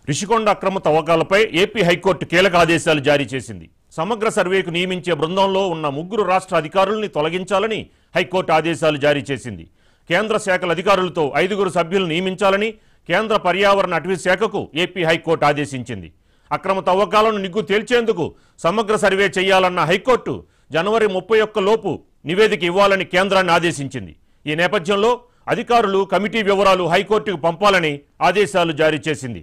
రిషికొండ అక్రమ తవ్వకాలపై AP high court కీలక ఆదేశాలు జారీ చేసింది సమగ్ర సర్వేకు నియమించే బృందంలో ఉన్న ముగ్గురు రాష్ట్ర అధికారుల్ని తొలగించాలని హైకోర్టు ఆదేశాలు జారీ చేసింది కేంద్ర శాఖల అధికారులతో ఐదుగురు సభ్యులు నియమించాలని కేంద్ర పర్యావరణ అటవీ శాఖకు ఏపీ హైకోర్టు ఆదేశించింది అక్రమ తవ్వకాలను నిగ్గు తేల్చేందుకు సమగ్ర సర్వే చేయాలన్న హైకోర్టు జనవరి ముప్పై ఒక్క లోపు నివేదిక ఇవ్వాలని కేంద్రాన్ని ఆదేశించింది ఈ నేపథ్యంలో అధికారులు కమిటీ వివరాలు హైకోర్టుకు పంపాలని ఆదేశాలు జారీ చేసింది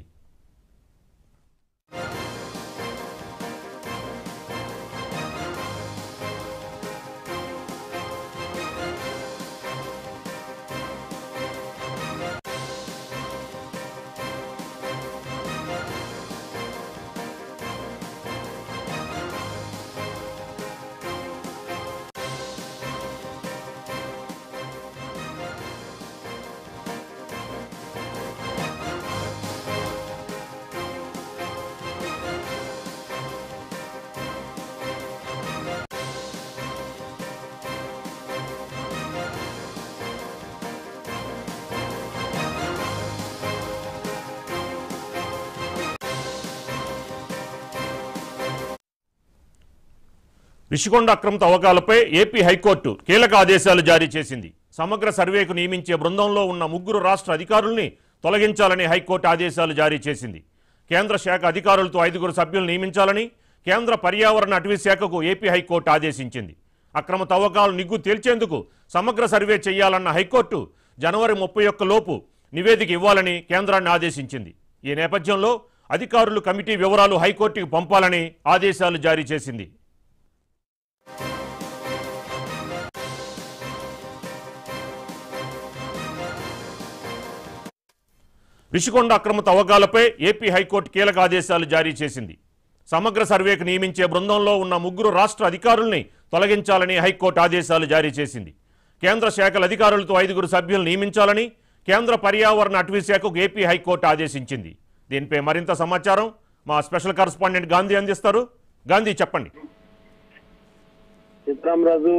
రిషికొండ అక్రమ తవ్వకాలపై ఏపీ హైకోర్టు కీలక ఆదేశాలు జారీ చేసింది సమగ్ర సర్వేకు నియమించే బృందంలో ఉన్న ముగ్గురు రాష్ట్ర అధికారుల్ని తొలగించాలని హైకోర్టు ఆదేశాలు జారీ చేసింది కేంద్ర శాఖ అధికారులతో ఐదుగురు సభ్యులు నియమించాలని కేంద్ర పర్యావరణ అటవీ శాఖకు ఏపీ హైకోర్టు ఆదేశించింది అక్రమ తవ్వకాలు నిగ్గు తేల్చేందుకు సమగ్ర సర్వే చేయాలన్న హైకోర్టు జనవరి ముప్పై ఒక్క లోపు నివేదిక ఇవ్వాలని కేంద్రాన్ని ఆదేశించింది ఈ నేపథ్యంలో అధికారులు కమిటీ వివరాలు హైకోర్టుకు పంపాలని ఆదేశాలు జారీ చేసింది రిషికొండ అక్రమ తవ్వకాలపై ఏపీ హైకోర్టు కీలక ఆదేశాలు జారీ చేసింది సమగ్ర సర్వేకు నియమించే బృందంలో ఉన్న ముగ్గురు రాష్ట్ర అధికారుల్ని తొలగించాలని హైకోర్టు ఆదేశాలు జారీ చేసింది కేంద్ర శాఖల అధికారులతో ఐదుగురు సభ్యులు నియమించాలని కేంద్ర పర్యావరణ అటవీ శాఖకు ఏపీ హైకోర్టు ఆదేశించింది దీనిపై మరింత సమాచారం మా స్పెషల్ కరస్పాండెంట్ గాంధీ అందిస్తారు గాంధీ చెప్పండి సీతారామరాజు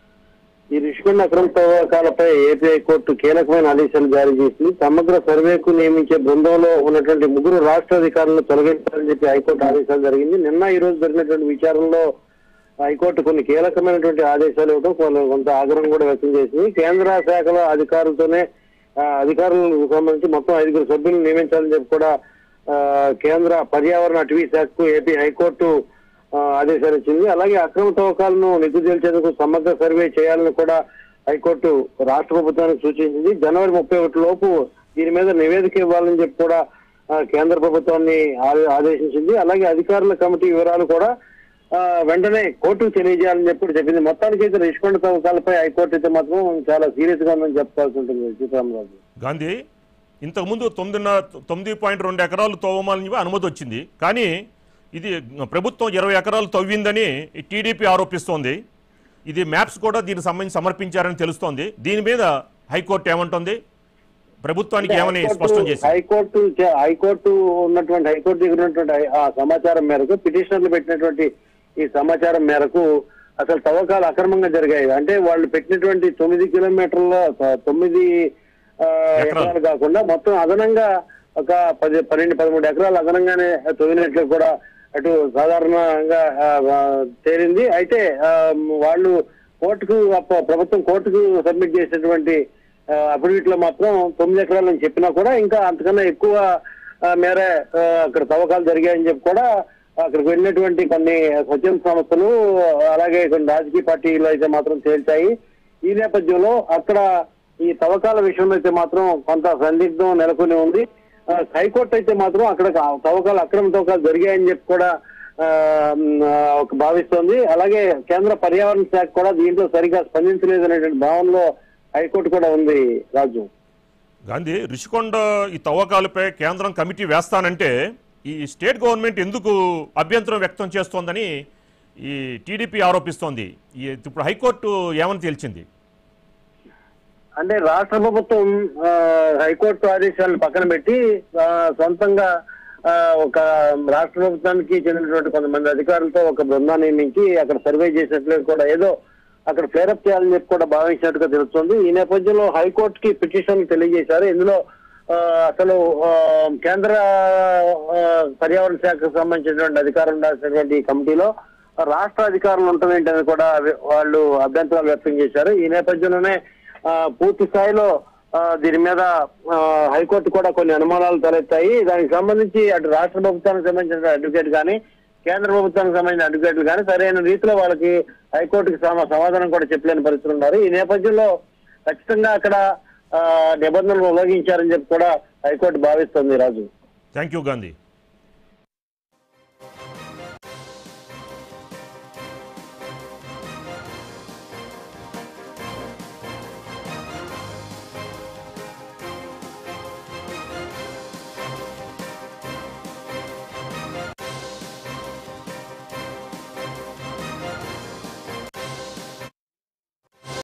ఈ రిషికొండ అక్రమ తవ్వకాలపై ఏపీ హైకోర్టు కీలకమైన ఆదేశాలు జారీ చేసింది సమగ్ర సర్వేకు నియమించే బృందంలో ఉన్నటువంటి ముగ్గురు రాష్ట్ర అధికారులను తొలగించాలని చెప్పి హైకోర్టు ఆదేశాలు జరిగింది నిన్న ఈ రోజు జరిగినటువంటి విచారణలో హైకోర్టు కొన్ని కీలకమైనటువంటి ఆదేశాలు ఇవ్వడం కొంత కొంత ఆగ్రహం కూడా వ్యక్తం చేసింది కేంద్ర శాఖల అధికారులతోనే ఆ, అధికారులకు సంబంధించి మొత్తం ఐదుగురు సభ్యులను నియమించాలని చెప్పి కూడా ఆ, కేంద్ర పర్యావరణ అటవీ శాఖకు ఏపీ హైకోర్టు ఆ, ఆదేశాలు ఇచ్చింది అలాగే అక్రమ తవ్వకాలను నిగ్గు తేల్చేందుకు సమగ్ర సర్వే చేయాలని కూడా హైకోర్టు రాష్ట్ర ప్రభుత్వానికి సూచించింది జనవరి ముప్పై ఒకటి లోపు దీని మీద నివేదిక ఇవ్వాలని చెప్పి కూడా ఆ, కేంద్ర ప్రభుత్వాన్ని ఆ- ఆదేశించింది అలాగే అధికారుల కమిటీ వివరాలు కూడా ఆ, వెంటనే కోర్టుకు తెలియజేయాలని చెప్పి కూడా చెప్పింది మొత్తానికి అయితే రిషికొండ తవ్వకాలపై హైకోర్టు అయితే మాత్రం చాలా సీరియస్ గా ఉందని చెప్పుకోవాల్సి ఉంటుంది సీతారామరాజు గాంధీ ఇంతకుముందు తొమ్మిదిన్నర తొమ్మిది పాయింట్ రెండు ఎకరాలు తవ్వమాలని చెప్పి అనుమతి వచ్చింది కానీ ఇది ప్రభుత్వం ఇరవై ఎకరాలు తవ్విందని ఈ టీడీపీ ఆరోపిస్తోంది ఇది మ్యాప్స్ కూడా దీనికి సంబంధించి సమర్పించారని తెలుస్తోంది దీని మీద హైకోర్టు ఏమంటుంది ప్రభుత్వానికి ఏమని స్పష్టం చేసింది హైకోర్టు చే- హైకోర్టు ఉన్నటువంటి హైకోర్టు దగ్గర ఉన్నటువంటి హై- ఆ సమాచారం మేరకు పిటిషనర్లు పెట్టినటువంటి ఈ సమాచారం మేరకు అసలు తవ్వకాలు అక్రమంగా జరిగాయి అంటే వాళ్ళు పెట్టినటువంటి తొమ్మిది కిలోమీటర్ల త- తొమ్మిది ఆ, ఎకరాలు. ఎకరాలు కాకుండా మొత్తం అదనంగా ఒక పది పన్నెండు పదమూడు ఎకరాలు అదనంగానే తవ్వినట్లు కూడా అటు సాధారణంగా ఆ, ఆ, తేలింది అయితే ఆ, వాళ్ళు కోర్టుకు అప్ప- ప్రభుత్వం కోర్టుకు సబ్మిట్ చేసినటువంటి అఫిడవిట్ లో మాత్రం తొమ్మిది ఎకరాలని చెప్పినా కూడా ఇంకా అంతకన్నా ఎక్కువ ఆ, మేరే ఆ, అక్కడ తవ్వకాలు జరిగాయని చెప్పి కూడా అక్కడికి వెళ్ళినటువంటి కొన్ని స్వచ్ఛంద సంస్థలు అలాగే కొన్ని రాజకీయ పార్టీలు అయితే మాత్రం తేల్చాయి ఈ నేపథ్యంలో అక్కడ ఈ తవ్వకాల విషయంలో అయితే మాత్రం కొంత సందిగ్ధం నెలకొని ఉంది ఆ, హైకోర్టు అయితే మాత్రం అక్కడ తవ్వకాలు అక్రమ తవ్వకాలు జరిగాయని చెప్పి కూడా ఆ, మ్, ఆ, ఒక భావిస్తోంది అలాగే కేంద్ర పర్యావరణ శాఖ కూడా దీంట్లో సరిగా స్పందించలేదు అనేటువంటి భావనలో హైకోర్టు కూడా ఉంది రాజు గాంధీ రిషికొండ ఈ తవ్వకాలపై కేంద్రం కమిటీ వేస్తానంటే ఈ స్టేట్ గవర్నమెంట్ ఎందుకు అభ్యంతరం వ్యక్తం చేస్తోందని ఈ టీడీపీ ఆరోపిస్తోంది ఈ ఇప్పుడు హైకోర్టు ఏమని తేల్చింది అంటే రాష్ట్ర ప్రభుత్వం ఆ, హైకోర్టు ఆదేశాలను పక్కన పెట్టి ఆ, సొంతంగా ఆ, ఒక రాష్ట్ర ప్రభుత్వానికి చెందినటువంటి కొంతమంది అధికారులతో ఒక బృందాన్ని నియమించి అక్కడ సర్వే చేసినట్లు కూడా ఏదో అక్కడ ఫేరప్ చేయాలని చెప్పి కూడా భావించినట్టుగా తెలుస్తుంది ఈ నేపథ్యంలో హైకోర్టుకి పిటిషన్ తెలియజేశారు ఇందులో ఆ, అసలు ఆ, కేంద్ర ఆ, పర్యావరణ శాఖకు సంబంధించినటువంటి అధికారం ఉండాల్సినటువంటి ఈ కమిటీలో రాష్ట్ర అధికారులు ఉండటమేంటని కూడా వి- వాళ్ళు అభ్యంతరాలు వ్యక్తం చేశారు ఈ నేపథ్యంలోనే ఆ, పూర్తి స్థాయిలో ఆ, దీని మీద ఆ, హైకోర్టు కూడా కొన్ని అనుమానాలు తలెత్తాయి దానికి సంబంధించి అటు రాష్ట్ర ప్రభుత్వానికి సంబంధించిన అడ్వకేట్ కానీ కేంద్ర ప్రభుత్వానికి సంబంధించిన అడ్వకేట్లు కానీ సరైన రీతిలో వాళ్ళకి హైకోర్టుకి సమ- సమాధానం కూడా చెప్పలేని పరిస్థితులు ఉన్నారు ఈ నేపథ్యంలో ఖచ్చితంగా అక్కడ ఆ, నిబంధనలు ఉల్లంఘించారని చెప్పి కూడా హైకోర్టు భావిస్తుంది రాజు థ్యాంక్ యూ గాంధీ